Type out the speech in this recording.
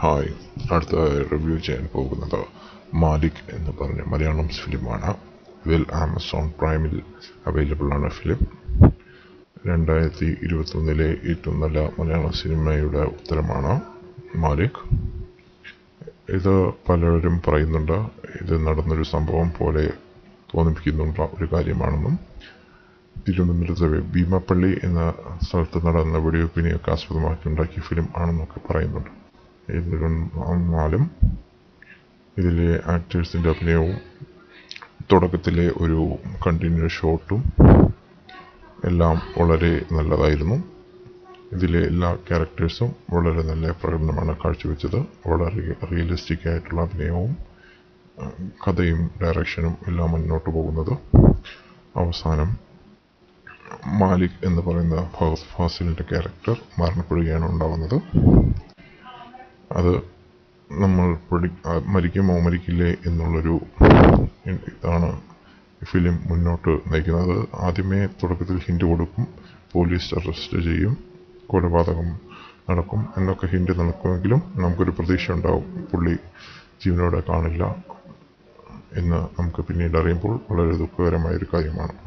hi അടുത്ത review ചെയ്യാൻ പോകുന്നത് മാലിക് എന്ന് പറഞ്ഞ മലയാളം ഫിലിമാണ് വെൽ ആമസോൺ പ്രൈമിൽ അവൈലബിൾ ആണ് ഫിലിം രണ്ടായിരത്തി ഇരുപത്തൊന്നിലെ ഏറ്റവും നല്ല മലയാള സിനിമയുടെ ഉത്തരമാണ് മാലിക് ഇത് പലരും പറയുന്നുണ്ട് ഇത് നടന്നൊരു സംഭവം പോലെ തോന്നിപ്പിക്കുന്നുള്ള ഒരു കാര്യമാണെന്നും തിരുവനന്തപുരത്ത് ഭീമപ്പള്ളി എന്ന സ്ഥലത്ത് നടന്ന വെടിവെപ്പിനെയൊക്കെ ആസ്പദമാക്കി ഉണ്ടാക്കിയ ഫിലിം ആണെന്നൊക്കെ പറയുന്നുണ്ട് എന്നിരുന്നാലും ഇതിലെ ആക്ടേഴ്സിൻ്റെ അഭിനയവും തുടക്കത്തിലെ ഒരു കണ്ടിന്യൂസ് ഷോട്ടും എല്ലാം വളരെ നല്ലതായിരുന്നു ഇതിലെ എല്ലാ ക്യാരക്ടേഴ്സും വളരെ നല്ല പ്രകടനമാണ് കാഴ്ചവെച്ചത് വളരെ റിയലിസ്റ്റിക് ആയിട്ടുള്ള അഭിനയവും കഥയും ഡയറക്ഷനും എല്ലാം മുന്നോട്ട് പോകുന്നത് അവസാനം മാലിക് എന്ന് പറയുന്ന ഫഹദ് ഫാസിലിൻ്റെ ക്യാരക്ടർ മരണപ്പെടുകയാണ് ഉണ്ടാകുന്നത് അത് നമ്മൾ പ്രൊഡി മരിക്കുമോ മരിക്കില്ലേ എന്നുള്ളൊരു ഇതാണ് ഫിലിം മുന്നോട്ട് നയിക്കുന്നത് ആദ്യമേ തുടക്കത്തിൽ ഹിൻഡ് കൊടുക്കും പോലീസ് അറസ്റ്റ് ചെയ്യും കൊലപാതകം നടക്കും എന്നൊക്കെ ഹിൻഡ് നടക്കുമെങ്കിലും നമുക്കൊരു പ്രതീക്ഷ ഉണ്ടാവും പുള്ളി ജീവനോടെ കാണില്ല എന്ന് നമുക്ക് പിന്നീട് അറിയുമ്പോൾ വളരെ ദുഃഖകരമായൊരു കാര്യമാണ്